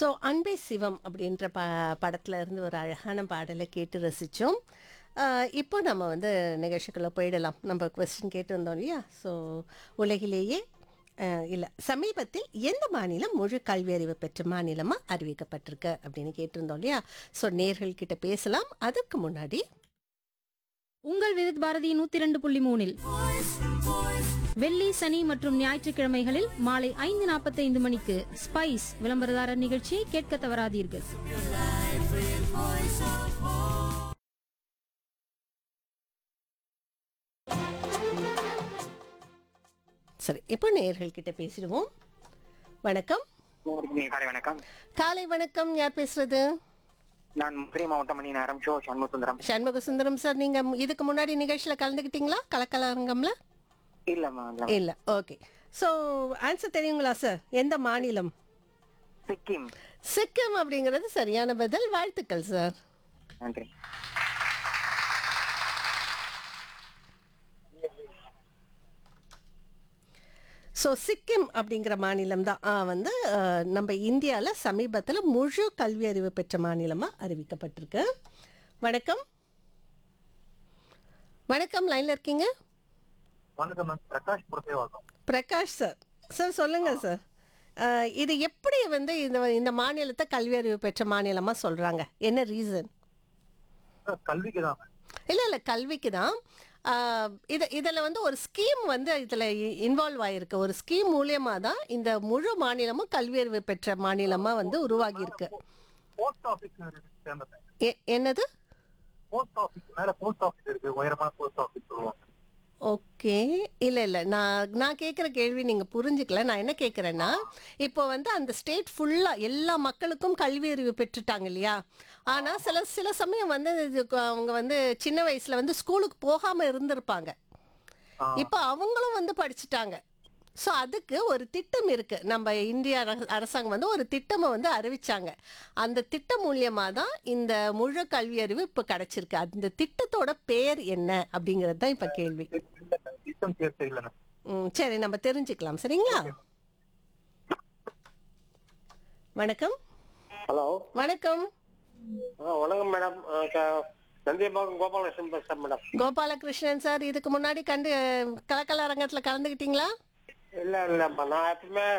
So அன்பே சிவம் அப்படின்ற ப படத்துல இருந்து ஒரு அழகான பாடலை கேட்டு ரசித்தோம் இப்போ நம்ம வந்து நிகழ்ச்சிக்குள்ளே போயிடலாம் நம்ம கொஸ்டின் கேட்டிருந்தோம் இல்லையா ஸோ உலகிலேயே இல்லை சமீபத்தில் எந்த மாநிலம் முழு கல்வி அறிவு பெற்ற மாநிலமாக அறிவிக்கப்பட்டிருக்கு அப்படின்னு கேட்டிருந்தோம் இல்லையா ஸோ நேர்கள் கிட்ட பேசலாம் அதுக்கு முன்னாடி உங்கள் விருத் பாரதி நூத்தி இரண்டு புள்ளி மூணில் வெள்ளி சனி மற்றும் ஞாயிற்றுக்கிழமைகளில் மாலை ஐந்து நாற்பத்தைந்து மணிக்கு ஸ்பைஸ் விளம்பரதாரர் நிகழ்ச்சியை கேட்க தவறாதீர்கள் சரி இப்போ நேர்கள் கிட்ட பேசிடுவோம் வணக்கம் நீ காலை வணக்கம் காலை வணக்கம் யார் பேசுறது நான் மதுரை மாவட்டம் மணி நேரம் ஷோ சண்முகசுந்தரம் சண்முக சுந்தரம் சார் நீங்க இதுக்கு முன்னாடி நிகழ்ச்சியில கலந்துக்கிட்டீங்களா கலக்கலரங்கம்ல இல்லம்மா இல்ல இல்ல ஓகே ஸோ ஆன்சர் தெரியுங்களா சார் எந்த மாநிலம் சிக்கிம் சிக்கிம் அப்படிங்கிறது சரியான பதில் வாழ்த்துக்கள் சார் நன்றி ஸோ சிக்கிம் அப்படிங்கிற மாநிலம் தான் வந்து அஹ், நம்ம இந்தியாவில் சமீபத்தில் முழு கல்வி அறிவு பெற்ற மாநிலமாக அறிவிக்கப்பட்டிருக்கு வணக்கம் வணக்கம் லைனில் இருக்கீங்க வணக்கம் ma'am Prakash Purasaivakkam Prakash sir sir சொல்லுங்க சார் அஹ், இது எப்படி வந்து இந்த இந்த மாநிலத்தை கல்வி அறிவு பெற்ற மாநிலமாக சொல்கிறாங்க என்ன ரீசன் கல்விக்கு தான் மேம் இல்லை இல்லை கல்விக்கு தான் இது இதில் வந்து ஒரு ஸ்கீம் வந்து இதில் இன்வால்வ் ஆகிருக்கு ஒரு ஸ்கீம் மூலியமாக தான் இந்த முழு மாநிலமும் கல்வி அறிவு பெற்ற மாநிலமாக வந்து உருவாகியிருக்கு போஸ்ட் ஆபீஸ் சேர்ந்த எ- என்னது போஸ்ட் ஆபீஸ் மேல போஸ்ட் ஆபீஸ் இருக்கு உயரமான போஸ்ட் ஆபீஸ் சொல்லுவாங்க ஓகே இல்லை இல்லை நான் நான் கேட்குற கேள்வி நீங்கள் புரிஞ்சுக்கல நான் என்ன கேட்குறேன்னா இப்போ வந்து அந்த ஸ்டேட் ஃபுல்லாக எல்லா மக்களுக்கும் கல்வி அறிவு பெற்றுட்டாங்க இல்லையா ஆனால் சில சில சமயம் வந்து இதுக்கு அவங்க வந்து சின்ன வயசில் வந்து ஸ்கூலுக்கு போகாமல் இருந்திருப்பாங்க ஆ. இப்போ அவங்களும் வந்து படிச்சுட்டாங்க ஸோ அதுக்கு ஒரு திட்டம் இருக்கு நம்ம இந்திய அரச- அரசாங்கம் வந்து ஒரு திட்டமை வந்து அறிவிச்சாங்க அந்த திட்டம் மூலியமா தான் இந்த முழு கல்வி அறிவு இப்போ கிடைச்சிருக்கு அந்த திட்டத்தோட பேர் என்ன அப்படிங்கிறது தான் இப்போ கேள்வி சிஸ்டம் சேர்த்து இல்ல மேம் ம், சரி நம்ம தெரிஞ்சுக்கலாம் சரிங்களா வணக்கம் ஹலோ வணக்கம் வணக்கம் மேடம் நந்தியம்பாக்கம் கோபாலகிருஷ்ணன் பேசுறேன் மேடம் கோபாலகிருஷ்ணன் சார் இதுக்கு முன்னாடி கண்டு கலக்கல அரங்கத்தில் கலந்துக்கிட்டீங்களா இல்ல இல்லம்மா நான் எப்பவுமே